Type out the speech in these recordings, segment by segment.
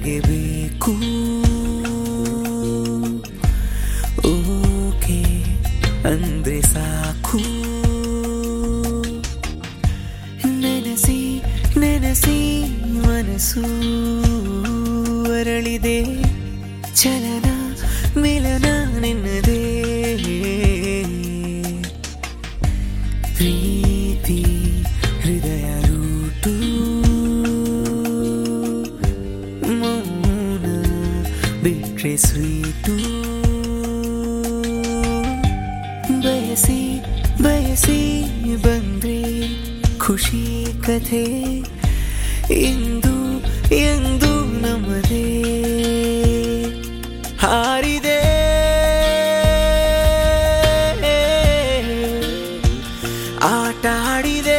ನನಗೆ ಬೇಕು ಓಕೆ ಅಂದ್ರೆ ಸಾಕು ನೆನೆಸಿ ನೆನೆಸಿ ಮನಸ್ಸು ಅರಳಿದೆ ಚಲನ ಮಿಲನ ನಿನ್ನದೇ ಪ್ರೀತಿ ಹೃದಯ ರೂಟು ಮೌನ ಬಿಟ್ರೆ ಸ್ವೀಟು ಬಯಸಿ ಬಯಸಿ ಬಂದ್ರೆ ಖುಷಿ ಕಥೆ ಇಂದು ಎಂದು ನಮ್ಮದೇ ಹಾರಿದೆ ಆಟ ಆಡಿದೆ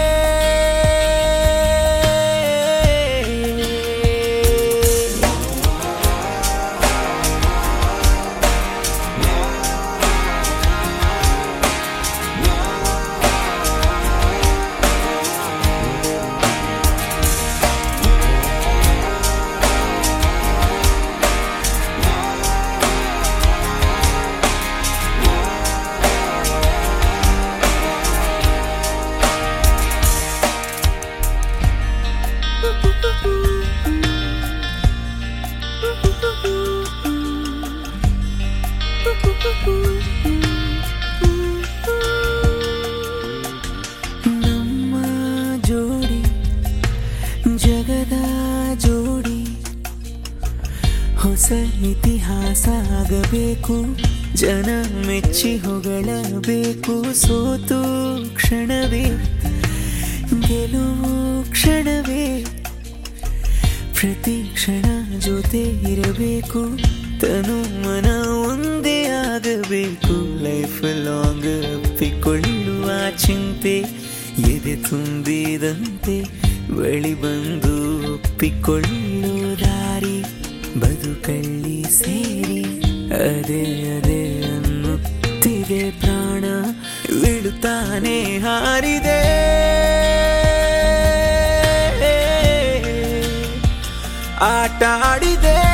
ನಮ್ಮ ಜೋಡಿ ಜಗದ ಜೋಡಿ ಹೊಸ ಇತಿಹಾಸ ಆಗಬೇಕು ಜನ ಮೆಚ್ಚಿ ಹೊಗಳಬೇಕು ಸೋತು ಕ್ಷಣವೇ ಗೆಲುವು ಕ್ಷಣವೇ ಪ್ರತಿ ಕ್ಷಣ ಜೊತೆ ಇರಬೇಕು ತನು ಮನ ಒಂದೇ ಆಗಬೇಕು ಲೈಫ್ ಲಾಂಗ್ ಅಪ್ಪಿಕೊಳ್ಳುವ ಚಿಂತೆ ಎದೆ ತುಂಬಿದಂತೆ ಬಳಿ ಬಂದು ಒಪ್ಪಿಕೊಳ್ಳು ದಾರಿ ಬದುಕಲ್ಲಿ ಸೇರಿ ಅದೇ ಅದೇ ಅನ್ನುತ್ತಿದೆ ಪ್ರಾಣ ಬಿಡುತ್ತಾನೆ ಹಾರಿದೆ ಆಟ ಆಡಿದೆ